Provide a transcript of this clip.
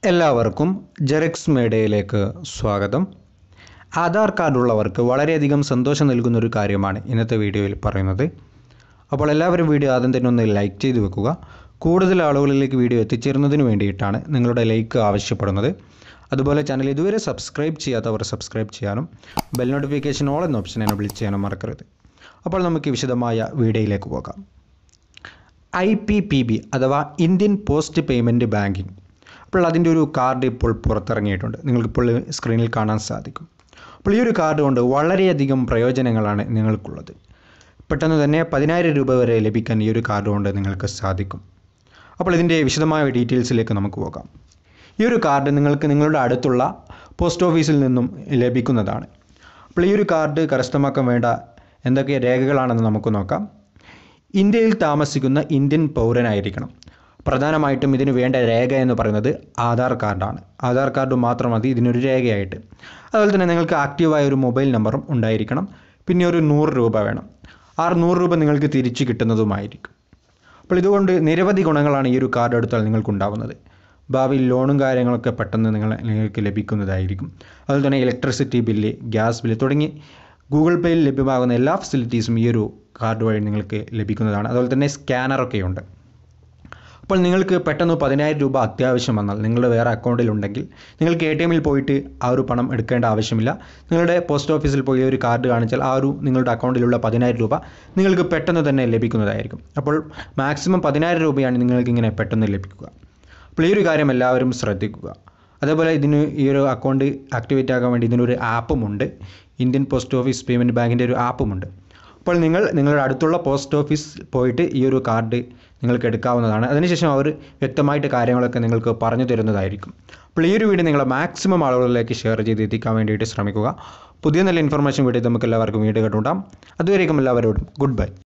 എല്ലാവർക്കും ജെറിക്സ് മീഡിയയിലേക്ക് സ്വാഗതം ആധാർ കാർഡുള്ളവർക്ക് വളരെയധികം സന്തോഷം നൽകുന്ന ഒരു കാര്യമാണ് ഇന്നത്തെ വീഡിയോയിൽ പറയുന്നത് അപ്പോൾ എല്ലാവരും വീഡിയോ ആദ്യം തന്നെ ഒന്ന് ലൈക്ക് ചെയ്ത് വെക്കുക കൂടുതൽ ആളുകളിലേക്ക് വീഡിയോ എത്തിച്ചേരുന്നതിന് വേണ്ടിയിട്ടാണ് നിങ്ങളുടെ ലൈക്ക് ആവശ്യപ്പെടുന്നത് അതുപോലെ ചാനൽ ഇതുവരെ സബ്സ്ക്രൈബ് ചെയ്യാത്തവർ സബ്സ്ക്രൈബ് ചെയ്യാനും ബെൽ നോട്ടിഫിക്കേഷൻ ഓൾ എന്ന ഓപ്ഷൻ എനബിൾ ചെയ്യാനും മറക്കരുത് അപ്പോൾ നമുക്ക് വിശദമായ വീഡിയോയിലേക്ക് പോകാം ഐ പി പി ബി അഥവാ ഇന്ത്യൻ പോസ്റ്റ് പേയ്മെൻറ്റ് ബാങ്കിങ് അപ്പോൾ അതിൻ്റെ ഒരു കാർഡ് ഇപ്പോൾ പുറത്തിറങ്ങിയിട്ടുണ്ട് നിങ്ങൾക്കിപ്പോൾ സ്ക്രീനിൽ കാണാൻ സാധിക്കും അപ്പോൾ ഈ ഒരു കാർഡ് കൊണ്ട് വളരെയധികം പ്രയോജനങ്ങളാണ് നിങ്ങൾക്കുള്ളത് പെട്ടെന്ന് തന്നെ പതിനായിരം രൂപ വരെ ലഭിക്കാൻ ഈ ഒരു കാർഡ് കൊണ്ട് നിങ്ങൾക്ക് സാധിക്കും അപ്പോൾ ഇതിൻ്റെ വിശദമായ ഡീറ്റെയിൽസിലേക്ക് നമുക്ക് പോകാം ഈ ഒരു കാർഡ് നിങ്ങൾക്ക് നിങ്ങളുടെ അടുത്തുള്ള പോസ്റ്റ് ഓഫീസിൽ നിന്നും ലഭിക്കുന്നതാണ് അപ്പോൾ ഈ ഒരു കാർഡ് കരസ്ഥമാക്കാൻ വേണ്ട എന്തൊക്കെ രേഖകളാണെന്ന് നമുക്ക് നോക്കാം ഇന്ത്യയിൽ താമസിക്കുന്ന ഇന്ത്യൻ പൗരനായിരിക്കണം പ്രധാനമായിട്ടും ഇതിന് വേണ്ട രേഖ എന്ന് പറയുന്നത് ആധാർ കാർഡാണ് ആധാർ കാർഡ് മാത്രം മതി ഇതിനൊരു രേഖയായിട്ട് അതുപോലെ തന്നെ നിങ്ങൾക്ക് ആക്റ്റീവായ ഒരു മൊബൈൽ നമ്പറും ഉണ്ടായിരിക്കണം പിന്നെ ഒരു നൂറ് രൂപ വേണം ആ നൂറ് രൂപ നിങ്ങൾക്ക് തിരിച്ചു കിട്ടുന്നതുമായിരിക്കും അപ്പോൾ ഇതുകൊണ്ട് നിരവധി ഗുണങ്ങളാണ് ഈ ഒരു കാർഡ് എടുത്താൽ നിങ്ങൾക്കുണ്ടാവുന്നത് ഭാവിയിൽ ലോണും കാര്യങ്ങളൊക്കെ പെട്ടെന്ന് നിങ്ങൾ നിങ്ങൾക്ക് ലഭിക്കുന്നതായിരിക്കും അതുപോലെ തന്നെ ഇലക്ട്രിസിറ്റി ബില്ല് ഗ്യാസ് ബില്ല് തുടങ്ങി ഗൂഗിൾ പേയിൽ ലഭ്യമാകുന്ന എല്ലാ ഫെസിലിറ്റീസും ഈ ഒരു കാർഡ് വഴി നിങ്ങൾക്ക് ലഭിക്കുന്നതാണ് അതുപോലെ തന്നെ സ്കാനറൊക്കെ ഉണ്ട് അപ്പോൾ നിങ്ങൾക്ക് പെട്ടെന്ന് പതിനായിരം രൂപ അത്യാവശ്യം വന്നാൽ നിങ്ങളുടെ വേറെ അക്കൗണ്ടിലുണ്ടെങ്കിൽ നിങ്ങൾക്ക് എ ടി എമ്മിൽ പോയിട്ട് ആ ഒരു പണം എടുക്കേണ്ട ആവശ്യമില്ല നിങ്ങളുടെ പോസ്റ്റ് ഓഫീസിൽ പോയി ഒരു കാർഡ് കാണിച്ചാൽ ആ ഒരു നിങ്ങളുടെ അക്കൗണ്ടിലുള്ള പതിനായിരം രൂപ നിങ്ങൾക്ക് പെട്ടെന്ന് തന്നെ ലഭിക്കുന്നതായിരിക്കും അപ്പോൾ മാക്സിമം പതിനായിരം രൂപയാണ് നിങ്ങൾക്ക് ഇങ്ങനെ പെട്ടെന്ന് ലഭിക്കുക അപ്പോൾ ഈ ഒരു കാര്യം എല്ലാവരും ശ്രദ്ധിക്കുക അതേപോലെ ഇതിന് ഈ ഒരു അക്കൗണ്ട് ആക്ടിവേറ്റ് ആക്കാൻ വേണ്ടി ഇതിനൊരു ആപ്പുമുണ്ട് ഇന്ത്യൻ പോസ്റ്റ് ഓഫീസ് പേയ്മെൻറ്റ് ബാങ്കിൻ്റെ ഒരു ആപ്പുമുണ്ട് അപ്പോൾ നിങ്ങൾ നിങ്ങളുടെ അടുത്തുള്ള പോസ്റ്റ് ഓഫീസ് പോയിട്ട് ഈ ഒരു കാർഡ് നിങ്ങൾക്ക് എടുക്കാവുന്നതാണ് അതിനുശേഷം അവർ വ്യക്തമായിട്ട് കാര്യങ്ങളൊക്കെ നിങ്ങൾക്ക് പറഞ്ഞു തരുന്നതായിരിക്കും അപ്പോൾ ഈ ഒരു വീഡിയോ നിങ്ങൾ മാക്സിമം ആളുകളിലേക്ക് ഷെയർ ചെയ്ത് എത്തിക്കാൻ വേണ്ടിയിട്ട് ശ്രമിക്കുക പുതിയ നല്ല ഇൻഫർമേഷൻ വീഡിയോ നമുക്ക് എല്ലാവർക്കും വീഡിയോ കേട്ടുണ്ടാം അതുവരേക്കും എല്ലാവരോടും ഗുഡ് ബൈ